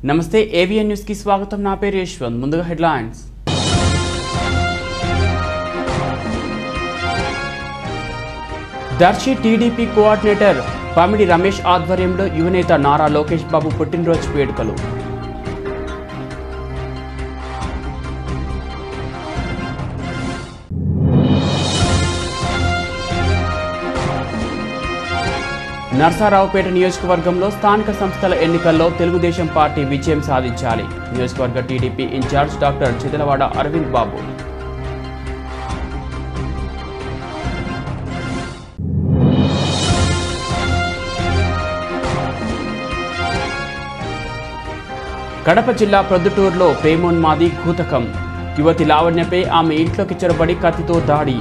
నమస్తే AVN news కి స్వాగతం నా పేరు యశ్వంత్ ముందుగా headlines Darsi TDP coordinator Pamidi Ramesh ఆధ్వర్యంలో యువనేత నారా లోకేష్ బాబు పుట్టినరోజు వేడుకలు నర్సారావుపేట నియోజకవర్గంలో స్థానిక సంస్థల ఎన్నికల్లో తెలుగుదేశం పార్టీ విజయం సాధించాలి నియోజకవర్గ TDP in charge doctor Chidalavada Arvind Babu Kadapa జిల్లా ప్రొద్దుటూరులో ప్రేమోన్మాది ఘూతకం యువతి లావణ్యపై ఆమె ఇంట్లోకి చొరబడి కత్తితో దాడి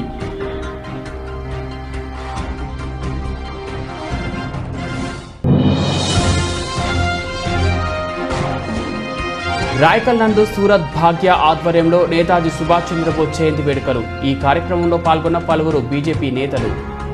రాయకల్ నందు సూరత్ భాగ్య ఆధ్వర్యంలో నేతాజీ సుభాష్ చంద్రబోస్ జయంతి వేడుకలు ఈ కార్యక్రమంలో పాల్గొన్న పలువురు బీజేపీ నేతలు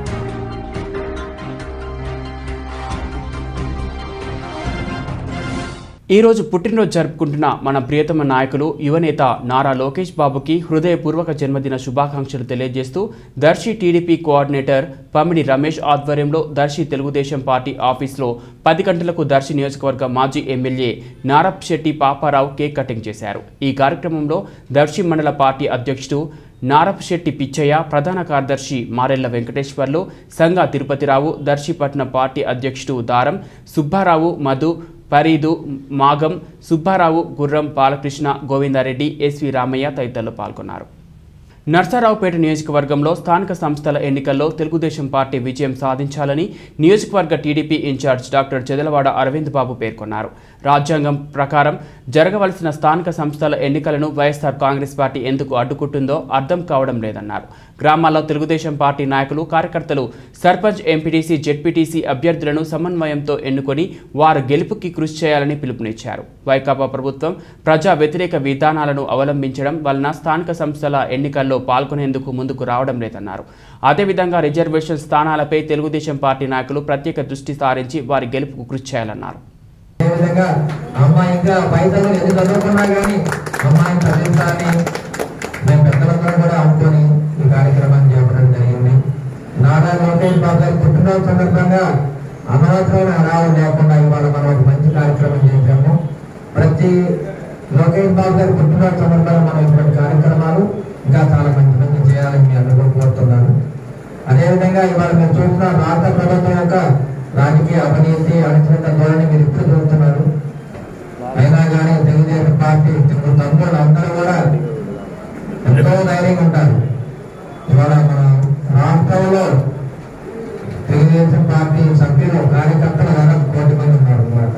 ఈ రోజు పుట్టినరోజు జరుపుకుంటున్న మన ప్రియతమ నాయకులు యువనేత నారా లోకేష్ బాబుకి హృదయపూర్వక జన్మదిన శుభాకాంక్షలు తెలియజేస్తూ దర్శి టీడీపీ కోఆర్డినేటర్ పమిడి రమేష్ ఆధ్వర్యంలో దర్శి తెలుగుదేశం పార్టీ ఆఫీస్లో పది గంటలకు దర్శి నియోజకవర్గ మాజీ MLA Narap Shetty Paparao cake cutting చేశారు ఈ కార్యక్రమంలో దర్శి మండల పార్టీ అధ్యక్షుడు నారప్ శెట్టి పిచ్చయ్య ప్రధాన కార్యదర్శి మారెళ్ల వెంకటేశ్వర్లు సంగ తిరుపతిరావు దర్శిపట్న పార్టీ అధ్యక్షుడు దారం సుబ్బారావు మధు పరీదు మాగం సుబ్బారావు గుర్రం బాలకృష్ణ గోవిందారెడ్డి ఎస్వి రామయ్య తదితరులు పాల్గొన్నారు నర్సారావుపేట నియోజకవర్గంలో స్థానిక సంస్థల ఎన్నికల్లో తెలుగుదేశం పార్టీ విజయం సాధించాలని నియోజకవర్గ TDP in charge doctor Chedalavada Arvind Babu పేర్కొన్నారు రాజ్యాంగం ప్రకారం జరగవలసిన స్థానిక సంస్థల ఎన్నికలను వైఎస్ఆర్ కాంగ్రెస్ పార్టీ ఎందుకు అడ్డుకుంటుందో అర్థం కావడం లేదన్నారు గ్రామాల్లో తెలుగుదేశం పార్టీ నాయకులు కార్యకర్తలు సర్పంచ్ ఎంపీటీసీ జెడ్పీటీసీ అభ్యర్థులను సమన్వయంతో ఎన్నుకొని వారు గెలుపుకి కృషి చేయాలని పిలుపునిచ్చారు వైకాపా ప్రభుత్వం ప్రజా వ్యతిరేక విధానాలను అవలంబించడం వలన స్థానిక సంస్థల ఎన్నికల్లో పాల్గొనేందుకు ముందుకు రావడం లేదన్నారు అదేవిధంగా రిజర్వేషన్ స్థానాలపై తెలుగుదేశం పార్టీ నాయకులు ప్రత్యేక దృష్టి సారించి వారి గెలుపుకు కృషి చేయాలన్నారు అదేవిధంగా అమ్మాయి ఇంకా పైసలు ఎన్ని చదువుకున్నా కానీ అమ్మాయిని చదివించాలని మేము పెద్దలందరూ కూడా అనుకొని ఈ కార్యక్రమాన్ని చేపట్టడం జరిగింది నారా లోకేష్ బాబు గారి పుట్టినరోజు సందర్భంగా అనవసరమైన హడావులు లేకుండా ఇవాళ మనం ఒక మంచి కార్యక్రమం చేశాము ప్రతి లోకేష్ బాబు గారి పుట్టినరోజు సందర్భంగా మనం ఇటువంటి కార్యక్రమాలు ఇంకా చాలా మంచి మంచి చేయాలని మీ అందరూ కోరుతున్నాను అదేవిధంగా ఇవాళ మీరు చూస్తున్న రాష్ట్ర ప్రభుత్వం యొక్క రాజకీయ అవినీతి అణచివేత ధోరణి మీరు ఇప్పుడు చూస్తున్నారు అయినా కానీ తెలుగుదేశం పార్టీ తెలుగు తమ్ముళ్ళు అందరూ కూడా ఎంతో ధైర్యంగా ఉంటారు ఇవాళ మన రాష్ట్రంలో తెలుగుదేశం పార్టీ సభ్యులు కార్యకర్తలు దాదాపు కోటి మంది ఉన్నారు అన్నమాట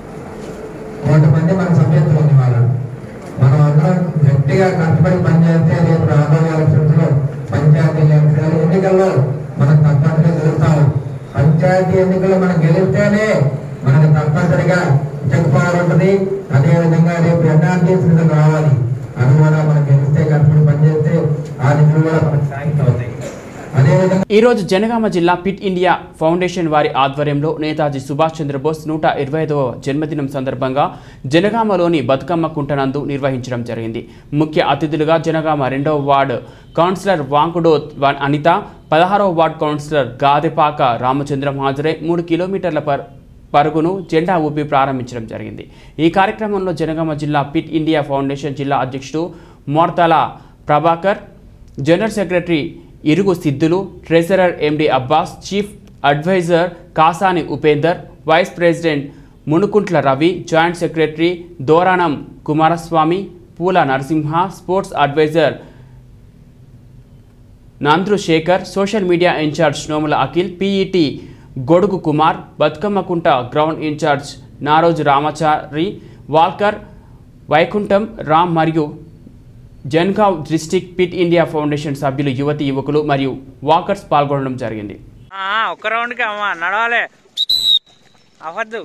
కోటి మంది మన సభ్యత్వం ఉంది వాళ్ళ మనం అందరం గట్టిగా కష్టపడి పనిచేస్తే రేపు రాబోయే ఎలక్షన్స్ లో పంచాయతీ ఎన్నికలు ఎన్నికల్లో మనం తప్పనిసరిగా గెలుస్తాం పంచాయతీ ఎన్నికల్లో మనం గెలిస్తేనే మనకు తప్పనిసరిగా చెక్ పవర్ ఉంటుంది అదేవిధంగా రేపు ఎన్ఆర్టీఎస్ నిధులు రావాలి అది కూడా మనం గెలిస్తే కష్టపడి పనిచేస్తే ఆ నిధులు కూడా మనకు సాయం అవుతాయి అదేవిధంగా ఈ రోజు జనగామ జిల్లా పిట్ ఇండియా ఫౌండేషన్ వారి ఆధ్వర్యంలో నేతాజీ సుభాష్ చంద్రబోస్ నూట ఇరవై ఐదవ జన్మదినం సందర్భంగా జనగామలోని బతుకమ్మ కుంటనందు నిర్వహించడం జరిగింది ముఖ్య అతిథులుగా జనగామ రెండవ వార్డు కౌన్సిలర్ వాంకుడో వ- అనిత పదహారవ వార్డు కౌన్సిలర్ గాదెపాక రామచంద్రం హాజరై మూడు కిలోమీటర్ల పర్ పరుగును జెండా ఊపి ప్రారంభించడం జరిగింది ఈ కార్యక్రమంలో జనగామ జిల్లా పిట్ ఇండియా ఫౌండేషన్ జిల్లా అధ్యక్షుడు మోర్తల Prabhakar general secretary Irugu Siddhulu treasurer MD Abbas chief adviser Kasani Upender vice president Munukuntla Ravi joint secretary Doranam Kumaraswamy Poola Narasimha sports adviser Nandru Shekar social media in charge Nomula Akhil PET Godugu Kumar Bathukammakunta ground in charge Naroju Ramachari walker Vaikuntham Ram మరియు Jangaon district fit India foundation సభ్యులు యువతి యువకులు మరియు వాకర్స్ పాల్గొనడం జరిగింది ఆ, ఒక్క రౌండ్కి అమ్మా నడవాలి అవ్వద్దు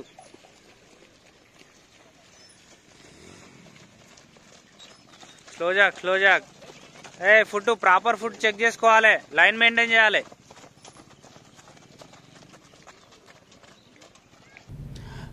స్లోజాక్ స్లోజాక్ ఏ ఫుడ్ ప్రాపర్ ఫుడ్ చెక్ చేసుకోవాలి లైన్ మెయింటైన్ చేయాలి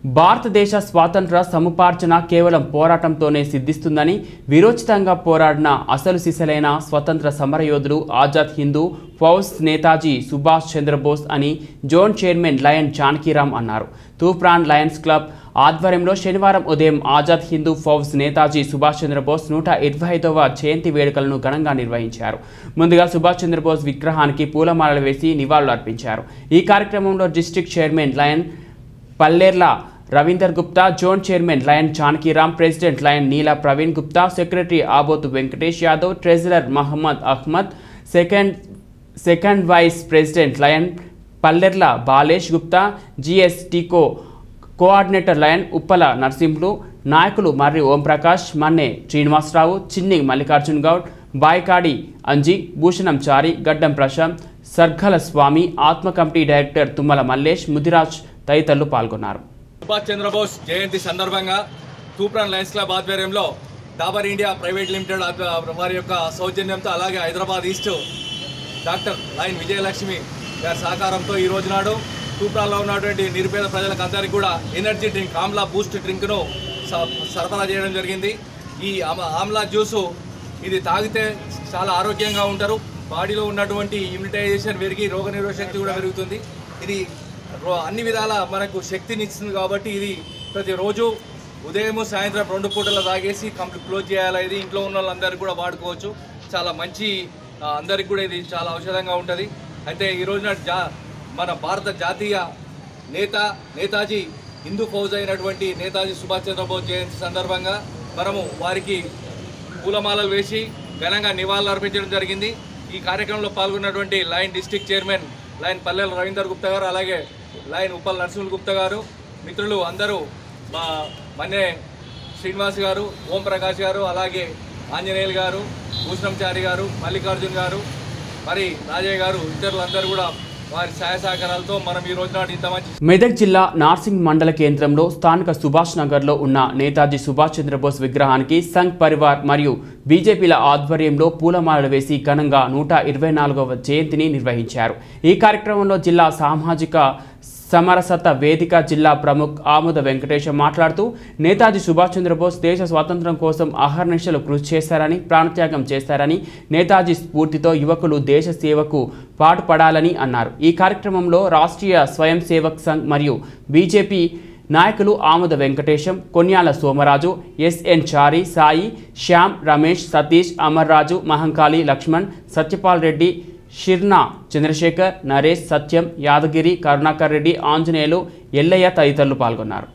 భారతదేశ స్వాతంత్ర సముపార్జన కేవలం పోరాటంతోనే సిద్ధిస్తుందని విరోచితంగా పోరాడిన అసలు సిసలైన స్వతంత్ర సమరయోధుడు ఆజాద్ హిందూ ఫౌజ్ నేతాజీ సుభాష్ చంద్రబోస్ అని జోన్ చైర్మన్ లయన్ జానకీరామ్ అన్నారు తూప్రాన్ లయన్స్ క్లబ్ ఆధ్వర్యంలో శనివారం ఉదయం ఆజాద్ హిందూ ఫౌజ్ నేతాజీ సుభాష్ చంద్రబోస్ నూట ఇరవై ఐదవ జయంతి వేడుకలను ఘనంగా నిర్వహించారు ముందుగా సుభాష్ చంద్రబోస్ విగ్రహానికి పూలమాలలు వేసి నివాళులు అర్పించారు ఈ కార్యక్రమంలో district chairman lion Pallerla Ravinder Gupta zone chairman lion Janakiram president lion Neela Praveen Gupta secretary Abothu Venkatesh Yadav treasurer Mohammed Ahmed second second vice president lion Pallerla Balesh Gupta GS టీకో కోఆర్డినేటర్ లయన్ ఉప్పల నరసింహులు నాయకులు మర్రి ఓంప్రకాష్ మన్నే శ్రీనివాసరావు చిన్ని మల్లికార్జున్ గౌడ్ బాయికాడి అంజీ భూషణం చారి గడ్డం Prashanth Sargala Swamy ATMA committee director Tummala Mallesh Mudiraj తదితరులు పాల్గొన్నారు సుభాష్ చంద్రబోస్ జయంతి సందర్భంగా తూప్రాన్ లయన్స్ క్లబ్ ఆధ్వర్యంలో డాబర్ ఇండియా ప్రైవేట్ లిమిటెడ్ ఆధ్వ- వారి యొక్క సౌజన్యంతో అలాగే Hyderabad east doctor lion Vijayalakshmi గారి సహకారంతో ఈ రోజు నాడు తూప్రాన్లో ఉన్నటువంటి నిరుపేద ప్రజలకు అందరికీ కూడా ఎనర్జీ డ్రింక్ ఆమ్లా బూస్ట్ డ్రింక్ను స- సరఫరా చేయడం జరిగింది ఈ ఆమ- ఆమ్లా జ్యూసు ఇది తాగితే చాలా ఆరోగ్యంగా ఉంటారు బాడీలో ఉన్నటువంటి ఇమ్యూనిటైజేషన్ పెరిగి రోగనిరోధక శక్తి కూడా పెరుగుతుంది ఇది రో- అన్ని విధాల మనకు శక్తిని ఇస్తుంది కాబట్టి ఇది ప్రతిరోజు ఉదయం సాయంత్రం రెండు పూటలు తాగేసి కంప్లీట్ క్లోజ్ చేయాలి ఇది ఇంట్లో ఉన్న వాళ్ళందరికీ కూడా వాడుకోవచ్చు చాలా మంచి ఆ, అందరికి కూడా ఇది చాలా ఔషధంగా ఉంటుంది అయితే ఈ రోజున జా మన భారత జాతీయ నేత నేతాజీ హిందూ ఫౌజ్ అయినటువంటి నేతాజీ సుభాష్ చంద్రబోస్ జయంతి సందర్భంగా మనము వారికి పూలమాలలు వేసి ఘనంగా నివాళులు అర్పించడం జరిగింది ఈ కార్యక్రమంలో పాల్గొన్నటువంటి లైన్ డిస్టిక్ చైర్మన్ లైన్ పల్లెల రవీందర్ గుప్తా గారు అలాగే లైన్ ఉప్పల్ నరసింహులు గుప్తా గారు మిత్రులు అందరూ మా మన్నే శ్రీనివాస్ గారు ఓం ప్రకాష్ గారు అలాగే ఆంజనేయులు గారు భూషణంచారి గారు మల్లికార్జున్ గారు మరి రాజయ్య గారు ఇతరులందరూ కూడా వారి సహాయ సహకారాలతో మనం ఈ రోజు నాడు ఇంత మంచి మెదక్ జిల్లా నార్సింగ్ మండల కేంద్రంలో స్థానిక సుభాష్ నగర్లో ఉన్న నేతాజీ సుభాష్ చంద్రబోస్ విగ్రహానికి సంఘ్ పరివార్ మరియు బీజేపీల ఆధ్వర్యంలో పూలమాలలు వేసి ఘనంగా నూట ఇరవై నాలుగవ జయంతిని నిర్వహించారు ఈ కార్యక్రమంలో జిల్లా సామాజిక సమరసత వేదిక జిల్లా ప్రముఖ్ ఆముద వెంకటేశం మాట్లాడుతూ నేతాజీ సుభాష్ చంద్రబోస్ దేశ స్వాతంత్ర్యం కోసం అహర్నిశలు కృషి చేశారని ప్రాణత్యాగం చేశారని నేతాజీ స్ఫూర్తితో యువకులు దేశ సేవకు పాటుపడాలని అన్నారు ఈ కార్యక్రమంలో రాష్ట్రీయ స్వయం సేవక్ సంఘ్ మరియు బీజేపీ నాయకులు ఆముద వెంకటేశం కొన్యాల సోమరాజు ఎస్ఎన్ చారి సాయి శ్యామ్ రమేష్ సతీష్ అమర్రాజు మహంకాళి లక్ష్మణ్ సత్యపాల్ రెడ్డి షిర్నా చంద్రశేఖర్ నరేష్ సత్యం యాదగిరి కరుణాకర్ రెడ్డి ఆంజనేయులు ఎల్లయ్య తదితరులు పాల్గొన్నారు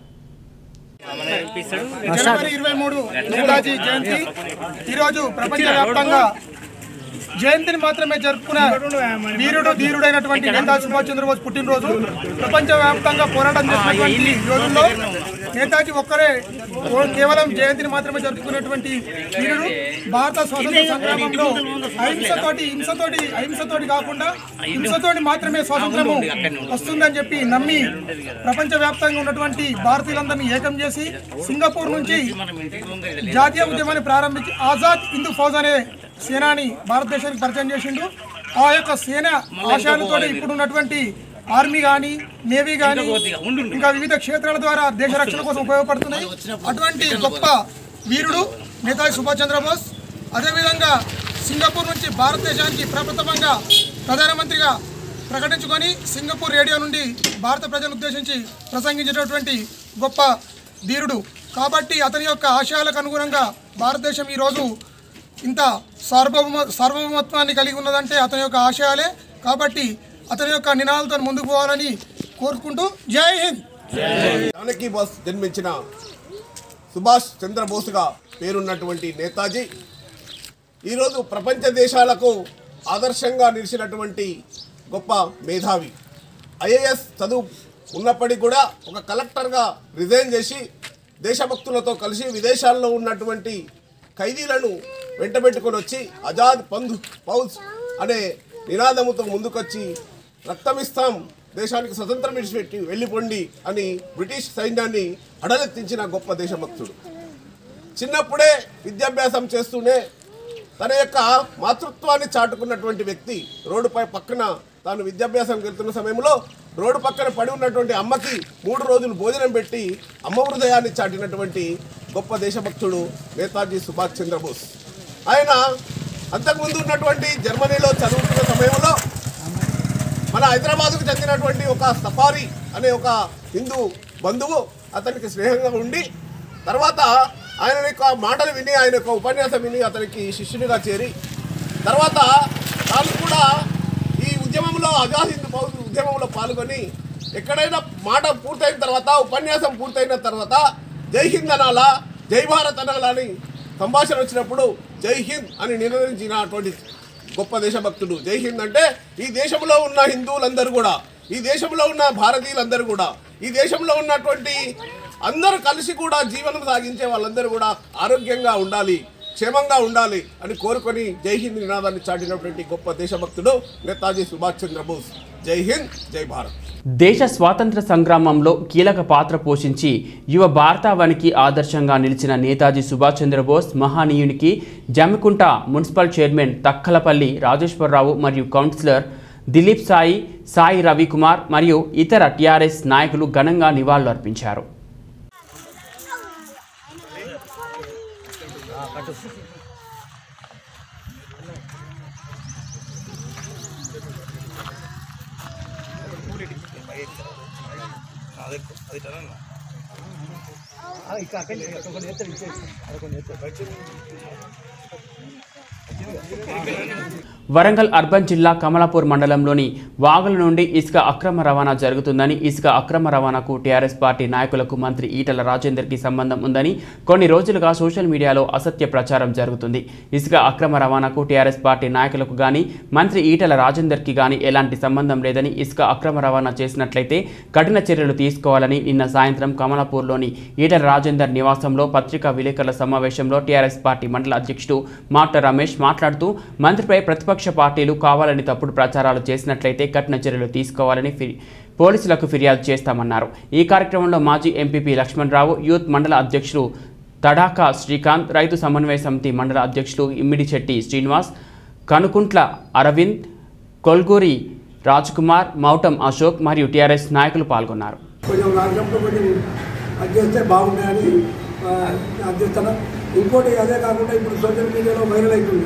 జనవరి ఇరవై మూడు నేతాజీ జయంతి ఈరోజు ప్రపంచవ్యాప్తంగా జయంతిని మాత్రమే జరుపుకునే వీరుడు ధీరుడైనటువంటి నేతాజీ సుభాష్ చంద్రబోస్ పుట్టినరోజు ప్రపంచవ్యాప్తంగా పోరాటం చేసినటువంటి ఈ రోజుల్లో నేతాజీ ఒక్కరే ఓ- కేవలం జయంతిని మాత్రమే జరుపుకునేటువంటి వీరుడు భారత స్వాతంత్ర సంగ్రామంలో అహింసతోటి హింసతోటి అహింసతోటి కాకుండా హింసతోటి మాత్రమే స్వాతంత్రము వస్తుందని చెప్పి నమ్మి ప్రపంచవ్యాప్తంగా ఉన్నటువంటి భారతీయులందరినీ ఏకం చేసి సింగపూర్ నుంచి జాతీయ ఉద్యమాన్ని ప్రారంభించి ఆజాద్ హిందూ ఫౌజ్ అనే సేనాని భారతదేశానికి పరిచయం చేసిండు ఆ యొక్క సేన ఆశయాలతో ఇప్పుడు ఉన్నటువంటి ఆర్మీ కానీ నేవీ కానీ ఇంకా వివిధ క్షేత్రాల ద్వారా దేశ రక్షణ కోసం ఉపయోగపడుతున్నాయి అటువంటి గొప్ప వీరుడు నేతాజీ సుభాష్ చంద్రబోస్ అదేవిధంగా సింగపూర్ నుంచి భారతదేశానికి ప్రప్రథమంగా ప్రధానమంత్రిగా ప్రకటించుకొని సింగపూర్ రేడియో నుండి భారత ప్రజలను ఉద్దేశించి ప్రసంగించేటటువంటి గొప్ప ధీరుడు కాబట్టి అతని యొక్క ఆశయాలకు అనుగుణంగా భారతదేశం ఈరోజు ఇంత సార్వభౌమ సార్వభౌమత్వాన్ని కలిగి ఉన్నదంటే అతని యొక్క ఆశయాలే కాబట్టి అతని యొక్క నినాదాలతో ముందుకు పోవాలని కోరుకుంటూ జై హింద్ జానకి బోస్ జన్మించిన సుభాష్ చంద్రబోస్గా పేరున్నటువంటి నేతాజీ ఈరోజు ప్రపంచ దేశాలకు ఆదర్శంగా నిలిచినటువంటి గొప్ప మేధావి ఐఏఎస్ చదువు ఉన్నప్పటికీ కూడా ఒక కలెక్టర్గా రిజైన్ చేసి దేశభక్తులతో కలిసి విదేశాల్లో ఉన్నటువంటి ఖైదీలను వెంటబెట్టుకొని వచ్చి ఆజాద్ పంధు పౌజ్ అనే నినాదముతో ముందుకొచ్చి రక్తమిస్తాం దేశానికి స్వతంత్రం విడిచిపెట్టి వెళ్ళిపోండి అని బ్రిటిష్ సైన్యాన్ని అడలెత్తించిన గొప్ప దేశభక్తుడు చిన్నప్పుడే విద్యాభ్యాసం చేస్తూనే తన యొక్క మాతృత్వాన్ని చాటుకున్నటువంటి వ్యక్తి రోడ్డుపై పక్కన తాను విద్యాభ్యాసం వెళ్తున్న సమయంలో రోడ్డు పక్కన పడి ఉన్నటువంటి అమ్మకి మూడు రోజులు భోజనం పెట్టి అమ్మ హృదయాన్ని చాటినటువంటి గొప్ప దేశభక్తుడు నేతాజీ సుభాష్ చంద్రబోస్ ఆయన అంతకుముందు ఉన్నటువంటి జర్మనీలో చదువుతున్న సమయంలో మన హైదరాబాద్కు చెందినటువంటి ఒక సఫారీ అనే ఒక హిందూ బంధువు అతనికి స్నేహంగా ఉండి తర్వాత ఆయన యొక్క మాటలు విని ఆయన యొక్క ఉపన్యాసం విని అతనికి శిష్యునిగా చేరి తర్వాత తాను కూడా ఈ ఉద్యమంలో ఆజాద్ హింద్ ఫౌజ్ ఉద్యమంలో పాల్గొని ఎక్కడైనా మాట పూర్తయిన తర్వాత ఉపన్యాసం పూర్తయిన తర్వాత జై హింద్ అనాలా జై భారత్ అనాలా అని సంభాషణ వచ్చినప్పుడు జై హింద్ అని నిర్ణయించినటువంటి గొప్ప దేశభక్తుడు జై హింద్ అంటే ఈ దేశంలో ఉన్న హిందువులందరూ కూడా ఈ దేశంలో ఉన్న భారతీయులందరూ కూడా ఈ దేశంలో ఉన్నటువంటి అందరూ కలిసి కూడా జీవనం సాగించే వాళ్ళందరూ కూడా ఆరోగ్యంగా ఉండాలి క్షేమంగా ఉండాలి అని కోరుకొని జై హింద్ నినాదాన్ని చాటినటువంటి గొప్ప దేశభక్తుడు నేతాజీ సుభాష్ చంద్రబోస్ జై హింద్ జై భారత్ దేశ స్వాతంత్ర సంగ్రామంలో కీలక పాత్ర పోషించి యువ భారతావనికి ఆదర్శంగా నిలిచిన నేతాజీ సుభాష్ చంద్రబోస్ మహానీయునికి జమ్మికుంట మున్సిపల్ చైర్మన్ తక్కలపల్లి రాజేశ్వరరావు మరియు కౌన్సిలర్ దిలీప్ సాయి సాయి రవికుమార్ మరియు ఇతర టీఆర్ఎస్ నాయకులు ఘనంగా నివాళులర్పించారు వరంగల్ అర్బన్ జిల్లా కమలాపూర్ మండలంలోని వాగుల నుండి ఇసుక అక్రమ రవాణా జరుగుతుందని ఇసుక అక్రమ రవాణాకు టీఆర్ఎస్ పార్టీ నాయకులకు మంత్రి ఈటల రాజేందర్కి సంబంధం ఉందని కొన్ని రోజులుగా సోషల్ మీడియాలో అసత్య ప్రచారం జరుగుతుంది ఇసుక అక్రమ రవాణాకు టీఆర్ఎస్ పార్టీ నాయకులకు గాని మంత్రి ఈటల రాజేందర్కి గాని ఎలాంటి సంబంధం లేదని ఇసుక అక్రమ రవాణా చేసినట్లయితే కఠిన చర్యలు తీసుకోవాలని నిన్న సాయంత్రం కమలాపూర్లోని ఈటల రాజేందర్ నివాసంలో పత్రికా విలేకరుల సమావేశంలో టీఆర్ఎస్ పార్టీ మండల అధ్యక్షుడు మాట రమేష్ మాట్లాడుతూ మంత్రిపై ప్రతిపక్ష పార్టీలు కావాలని తప్పుడు ప్రచారాలు చేసినట్లయితే కఠిన చర్యలు తీసుకోవాలని ఫిరి పోలీసులకు ఫిర్యాదు చేస్తామన్నారు ఈ కార్యక్రమంలో మాజీ ఎంపీపీ లక్ష్మణరావు యూత్ మండల అధ్యక్షులు తడాకా శ్రీకాంత్ రైతు సమన్వయ సమితి మండల అధ్యక్షులు ఇమ్మిడిశెట్టి శ్రీనివాస్ కనుకుంట్ల అరవింద్ కొల్గూరి రాజ్కుమార్ మౌటం అశోక్ మరియు టీఆర్ఎస్ నాయకులు పాల్గొన్నారు కొంచెం రాష్ట్రంలో కొంచెం అది చేస్తే బాగుంటాయని ఆ, అది చేస్తాను ఇంకోటి అదే కాకుండా ఇప్పుడు సోషల్ మీడియాలో వైరల్ అవుతుంది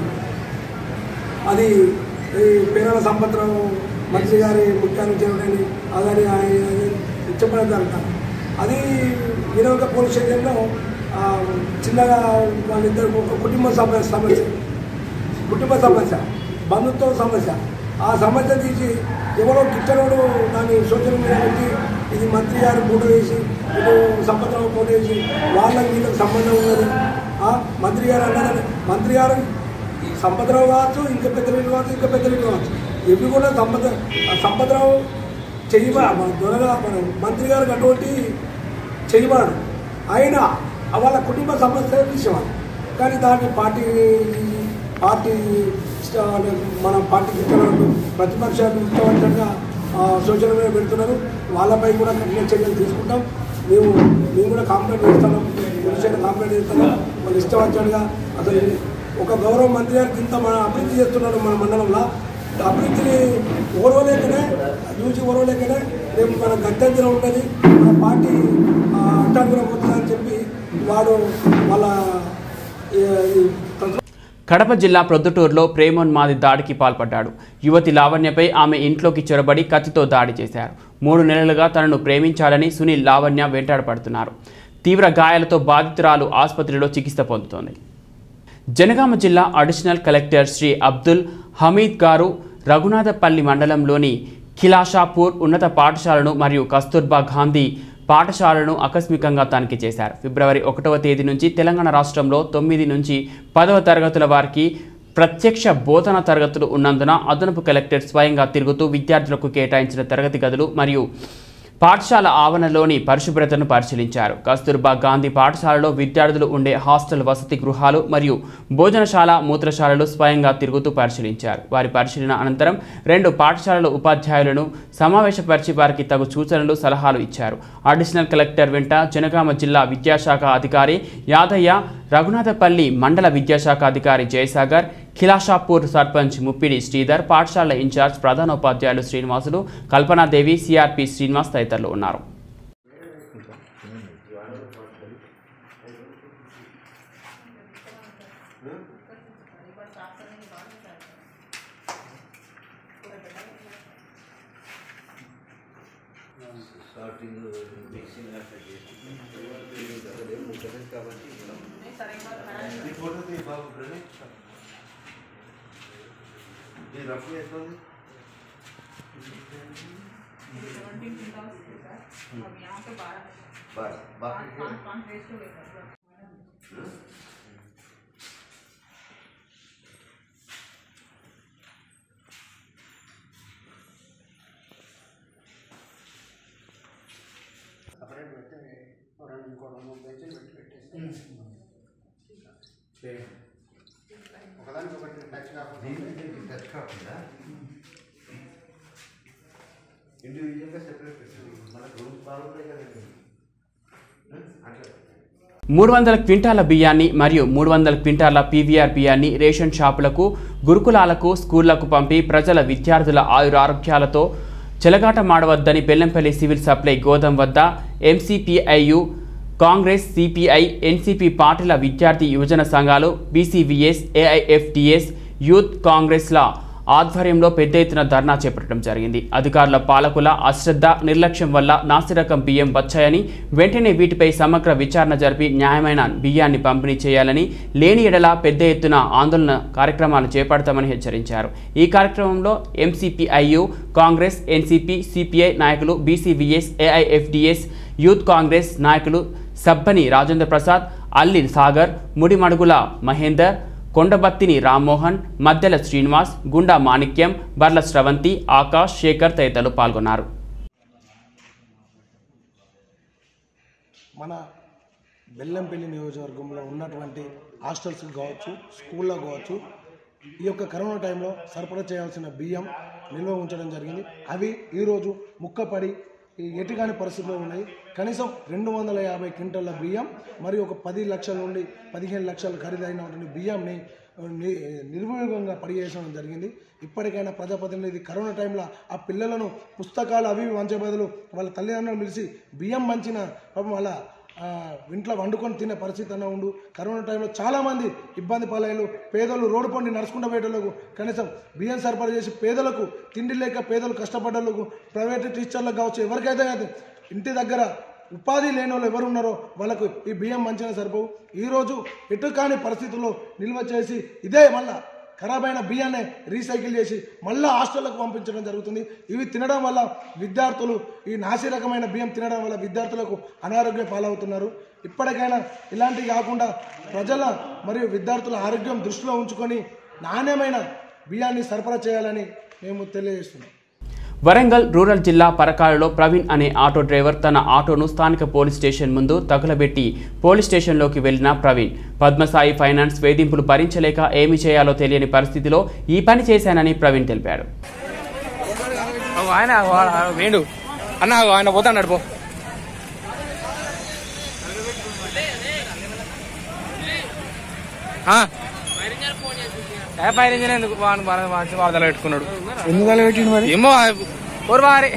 అది ఈ పేరాల సంపత్రావు మంత్రి గారి ముఖ్యాన్ని చేయడని అదని ఆయన చెప్పడంట అది వినోద పోలీస్ స్టేషన్లో ఆ, చిన్నగా వాళ్ళిద్దరు ఒక కుటుంబ సమస్య సమస్య కుటుంబ సమస్య బంధుత్వ సమస్య ఆ సమస్య తీసి ఎవరో గిట్టనోడు దాన్ని సోషల్ మీడియా పెట్టి ఇది మంత్రి గారు ఫోటో వేసి ఇటు సంపత్రావు ఫోటో వేసి వాళ్ళకి వీళ్ళకి సంబంధం ఉన్నది ఆ, మంత్రి గారు అన్నారని మంత్రి గారు సంపత్రావు కావచ్చు ఇంకా పెద్దలు కావచ్చు ఇంకా పెద్దలు కావచ్చు ఇవి కూడా సంపద సంపత్రావు చెయ్యబా మన దొరగా మన మంత్రి గారికి అటువంటి చేయవాడు ఆయన వాళ్ళ కుటుంబ సమస్య తీసేవాడు కానీ దాన్ని పార్టీ పార్టీ స్ట- మన పార్టీకి ఇస్తున్నారు ప్రతిపక్షాలు ఇష్టవంతంగా సోషల్ మీడియా పెడుతున్నారు వాళ్ళపై కూడా కఠిన చర్యలు తీసుకుంటాం మేము మేము కూడా కాంప్లైంట్ చేస్తున్నాం పోలీసులు కాంప్లైంట్ చేస్తున్నాం వాళ్ళు ఇష్టవంతంగా అసలు ఒక గౌరవ మంత్రి గారికి ఇంత మన అభివృద్ధి చేస్తున్నారు మన మండలంలో అభివృద్ధిని ఓర్వలేకనే చూసి ఓర్వలేకనే రేపు మన గత్యంతరం ఉంటుంది మన పార్టీ అట్టాడుకునే పోతుందని చెప్పి వాడు వాళ్ళ ఈ, ఈ ప్రతి- కడప జిల్లా ప్రొద్దుటూరులో ప్రేమోన్మాది దాడికి పాల్పడ్డాడు యువతి లావణ్యపై ఆమె ఇంట్లోకి చొరబడి కత్తితో దాడి చేశారు మూడు నెలలుగా తనను ప్రేమించాలని సునీల్ లావణ్య వెంటాడపడుతున్నారు తీవ్ర గాయాలతో బాధితురాలు ఆసుపత్రిలో చికిత్స పొందుతోంది జనగామ జిల్లా అడిషనల్ కలెక్టర్ శ్రీ అబ్దుల్ హమీద్ గారు రఘునాథపల్లి మండలంలోని ఖిలాషాపూర్ ఉన్నత పాఠశాలను మరియు కస్తూర్బా గాంధీ పాఠశాలను ఆకస్మికంగా తనిఖీ చేశారు ఫిబ్రవరి ఒకటవ తేదీ నుంచి తెలంగాణ రాష్ట్రంలో తొమ్మిది నుంచి పదవ తరగతుల వారికి ప్రత్యక్ష బోధన తరగతులు ఉన్నందున అదనపు కలెక్టర్ స్వయంగా తిరుగుతూ విద్యార్థులకు కేటాయించిన తరగతి గదులు మరియు పాఠశాల ఆవరణలోని పరిశుభ్రతను పరిశీలించారు కస్తూర్బా గాంధీ పాఠశాలలో విద్యార్థులు ఉండే హాస్టల్ వసతి గృహాలు మరియు భోజనశాల మూత్రశాలలు స్వయంగా తిరుగుతూ పరిశీలించారు వారి పరిశీలన అనంతరం రెండు పాఠశాలల ఉపాధ్యాయులను సమావేశపరిచి వారికి తగు సూచనలు సలహాలు ఇచ్చారు అడిషనల్ కలెక్టర్ వెంట జనగామ జిల్లా విద్యాశాఖ అధికారి యాదయ్య రఘునాథపల్లి మండల విద్యాశాఖ అధికారి జయసాగర్ ఖిలాషాపూర్ సర్పంచ్ ముప్పిడి శ్రీధర్ పాఠశాల ఇన్ఛార్జ్ ప్రధానోపాధ్యాయులు శ్రీనివాసులు కల్పనాదేవి సిఆర్పి శ్రీనివాస్ తదితరులు ఉన్నారు ఇండివిజువల్గా సెపరేట్ పెట్టండి మనకు రూల్స్ బాగుంటాయి కదండి అట్లా మూడు వందల క్వింటాల బియ్యాన్ని మరియు మూడు వందల క్వింటాల పీవీఆర్ బియ్యాన్ని రేషన్ షాపులకు గురుకులాలకు స్కూళ్లకు పంపి ప్రజల విద్యార్థుల ఆయురారోగ్యాలతో చెలగాట మాడవద్దని బెల్లంపల్లి సివిల్ సప్లై గోదాం వద్ద ఎంసీపీఐయు కాంగ్రెస్ సిపిఐ ఎన్సీపీ పార్టీల విద్యార్థి యువజన సంఘాలు బీసీవీఎస్ ఏఐఎఫ్టిఎస్ యూత్ కాంగ్రెస్ల ఆధ్వర్యంలో పెద్ద ఎత్తున ధర్నా చేపట్టడం జరిగింది అధికారుల పాలకుల అశ్రద్ధ నిర్లక్ష్యం వల్ల నాసిరకం బియ్యం వచ్చాయని వెంటనే వీటిపై సమగ్ర విచారణ జరిపి న్యాయమైన బియ్యాన్ని పంపిణీ చేయాలని లేని ఎడల పెద్ద ఎత్తున ఆందోళన కార్యక్రమాలు చేపడతామని హెచ్చరించారు ఈ కార్యక్రమంలో ఎంసీపీఐయు కాంగ్రెస్ ఎన్సీపీ సిపిఐ నాయకులు బీసీవీఎస్ ఏఐఎఫ్డిఎస్ యూత్ కాంగ్రెస్ నాయకులు సబ్బని రాజేంద్ర ప్రసాద్ అల్లి సాగర్ ముడిమడుగుల మహేందర్ కొండబత్తిని రామ్మోహన్ మద్దెల శ్రీనివాస్ గుండా మాణిక్యం బర్ల స్రవంతి ఆకాష్ శేఖర్ తదితరులు పాల్గొన్నారు మన బెల్లంపల్లి నియోజకవర్గంలో ఉన్నటువంటి హాస్టల్స్ కావచ్చు స్కూల్లో కావచ్చు ఈ యొక్క కరోనా టైంలో సరఫరా చేయాల్సిన బియ్యం నిల్వ ఉంచడం జరిగింది అవి ఈరోజు ముక్కపడి ఈ ఎటుగాని పరిస్థితిలో ఉన్నాయి కనీసం రెండు వందల యాభై క్వింటల్ల బియ్యం మరియు ఒక పది లక్షల నుండి పదిహేను లక్షల ఖరీదైనటువంటి బియ్యంని ని- నిర్వినియోగంగా పడిచేయడం జరిగింది ఇప్పటికైనా ప్రజాప్రతినిధి కరోనా టైంలో ఆ పిల్లలను పుస్తకాలు అవి ఇవి వంచే బదులు వాళ్ళ తల్లిదండ్రులు పిలిచి బియ్యం పంచిన పాపం వాళ్ళ ఆ, ఇంట్లో వండుకొని తినే పరిస్థితి అన్న ఉండు కరోనా టైంలో చాలామంది ఇబ్బంది పాలయ్యారు పేదలు రోడ్డు పండి నడుచుకుంటూ పోయేటోళ్ళకు కనీసం బియ్యం సరఫరా చేసి పేదలకు తిండి లేక పేదలు కష్టపడ్డోళ్ళకు ప్రైవేట్ టీచర్లకు కావచ్చు ఎవరికైతే కాదు ఇంటి దగ్గర ఉపాధి లేని వాళ్ళు ఎవరు ఉన్నారో వాళ్ళకు ఈ బియ్యం మంచిగా సరిపోవు ఈరోజు ఎటు కాని పరిస్థితుల్లో నిల్వ చేసి ఇదే మళ్ళా ఖరాబ్ అయిన బియ్యాన్ని రీసైకిల్ చేసి మళ్ళీ హాస్టళ్లకు పంపించడం జరుగుతుంది ఇవి తినడం వల్ల విద్యార్థులు ఈ నాసి రకమైన బియ్యం తినడం వల్ల విద్యార్థులకు అనారోగ్య పాలవుతున్నారు ఇప్పటికైనా ఇలాంటివి కాకుండా ప్రజల మరియు విద్యార్థుల ఆరోగ్యం దృష్టిలో ఉంచుకొని నాణ్యమైన బియ్యాన్ని సరఫరా చేయాలని మేము తెలియజేస్తున్నాం వరంగల్ రూరల్ జిల్లా పరకాలలో ప్రవీణ్ అనే ఆటో డ్రైవర్ తన ఆటోను స్థానిక పోలీస్ స్టేషన్ ముందు తగులబెట్టి పోలీస్ స్టేషన్లోకి వెళ్లిన ప్రవీణ్ పద్మసాయి ఫైనాన్స్ వేధింపులు భరించలేక ఏమి చేయాలో తెలియని పరిస్థితిలో ఈ పని చేశానని ప్రవీణ్ తెలిపాడు అగో ఆయన వా- వేండు అన్న అగో ఆయన పోతాడు పో ఆ. ఏ ఫైర్ ఇంజిన్ ఎందుకు వాడు వాడు- వాడు వాడదల పెట్టుకున్నాడు ఎందుకు అలా పెట్టిండు మరి ఏమో ఓరు వారి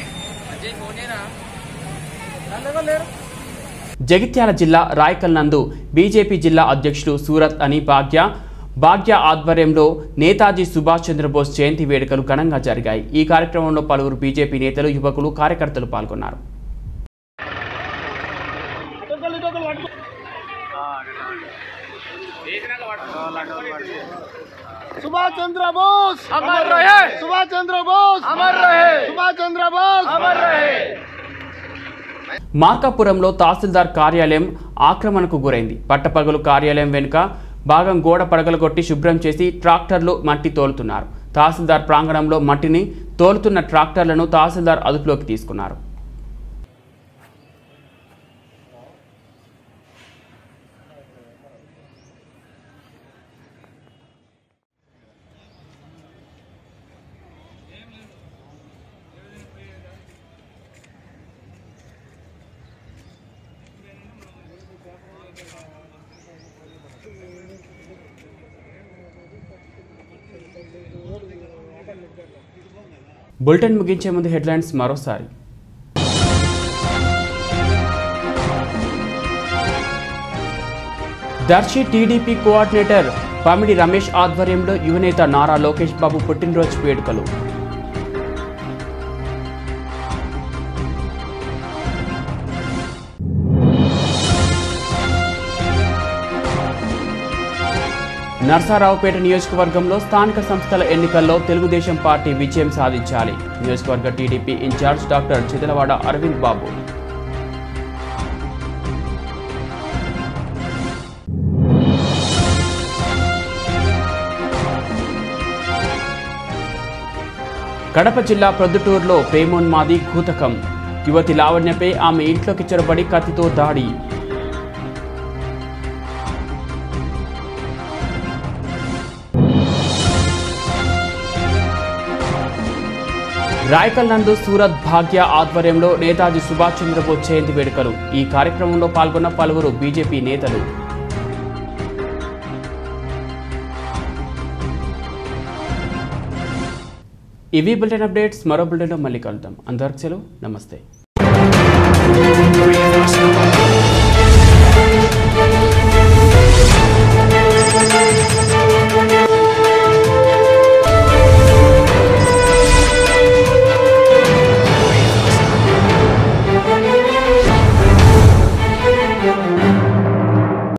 జగిత్యాల జిల్లా రాయకల్ నందు బీజేపీ జిల్లా అధ్యక్షుడు సూరత్ అని భాగ్య భాగ్య ఆధ్వర్యంలో నేతాజీ సుభాష్ చంద్రబోస్ జయంతి వేడుకలు ఘనంగా జరిగాయి ఈ కార్యక్రమంలో పలువురు బీజేపీ నేతలు యువకులు కార్యకర్తలు పాల్గొన్నారు సుభాష్ చంద్ర బోస్ అమర్ రహే సుభాష్ చంద్ర బోస్ అమర్ రహే సుభాష్ చంద్ర బోస్ అమర్ రహే మార్కాపురంలో తహసీల్దార్ కార్యాలయం ఆక్రమణకు గురైంది పట్టపగలు కార్యాలయం వెనుక భాగం గోడ పడగలగొట్టి శుభ్రం చేసి ట్రాక్టర్లు మట్టి తోలుతున్నారు తహసీల్దార్ ప్రాంగణంలో మట్టిని తోలుతున్న ట్రాక్టర్లను తహసీల్దార్ అదుపులోకి తీసుకున్నారు బులెటిన్ ముగించే ముందు హెడ్లైన్స్ మరోసారి దర్శి టీడీపీ కోఆర్డినేటర్ పామిడి రమేష్ ఆధ్వర్యంలో యువనేత నారా లోకేష్ బాబు పుట్టినరోజు వేడుకలు నర్సారావుపేట నియోజకవర్గంలో స్థానిక సంస్థల ఎన్నికల్లో తెలుగుదేశం పార్టీ విజయం సాధించాలి నియోజకవర్గ TDP in charge doctor Chidalavada Arvind Babu Kadapa జిల్లా ప్రొద్దుటూరులో ప్రేమోన్మాది ఘూతకం యువతి లావణ్యపై ఆమె ఇంట్లోకి చొరబడి కత్తితో దాడి రాయకల్ నందు సూరత్ భాగ్య ఆధ్వర్యంలో నేతాజీ సుభాష్ చంద్రబోస్ జయంతి వేడుకలు ఈ కార్యక్రమంలో పాల్గొన్న పలువురు బీజేపీ నేతలు ఇవి బులెటిన్ అప్డేట్స్ మరో బులెటిన్లో మళ్ళీ కలుద్దాం అందరికి సెలవు నమస్తే